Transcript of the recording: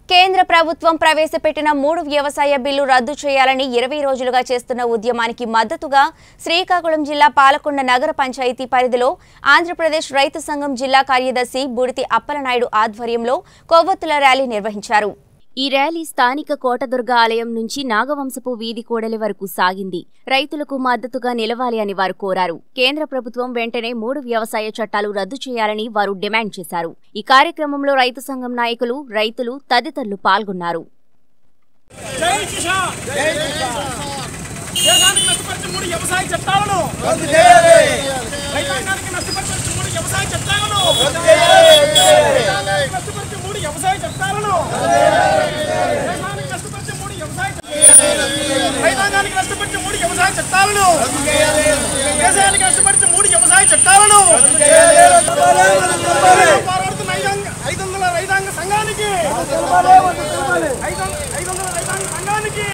కేంద్ర ప్రభుత్వం ప్రవేశపెట్టిన మూడు వ్యవసాయ బిల్లు రద్దు చేయాలని ఇరవై రోజులుగా చేస్తున్న ఉద్యమానికి మద్దతుగా శ్రీకాకుళం జిల్లా పాలకొండ నగర పంచాయతీ పరిధిలో ఆంధ్రప్రదేశ్ రైతు సంఘం జిల్లా కార్యదర్శి బుడితి అప్పలనాయుడు ఆధ్వర్యంలో కొవ్వొత్తుల ర్యాలీ నిర్వహించారు ఈ ర్యాలీ స్థానిక కోటదుర్గ ఆలయం నుంచి నాగవంశపు వీధి కూడలి వరకు సాగింది రైతులకు మద్దతుగా నిలవాలి అని వారు కోరారు కేంద్ర ప్రభుత్వం వెంటనే మూడు వ్యవసాయ చట్టాలు రద్దు చేయాలని వారు డిమాండ్ చేశారు ఈ కార్యక్రమంలో రైతు సంఘం నాయకులు రైతులు తదితరులు పాల్గొన్నారు జై కిసాన్ జై దేశానికి నష్టపరిచే మూడు వ్యవసాయ చట్టాలను రైతాంగానికి నష్టపరిచే మూడు వ్యవసాయ చట్టాలను రైతాంగానికి నష్టపరిచే మూడు వ్యవసాయ చట్టాలను దేశానికి నష్టపరిచే మూడు వ్యవసాయ రైతాంగానికి నష్టపరిచే మూడు వ్యవసాయ చట్టాలను దేశానికి నష్టపరిచే మూడు వ్యవసాయ చట్టాలను పోరాడుతున్న ఐదాంగ- ఐదు వందల రైతాంగ సంఘానికి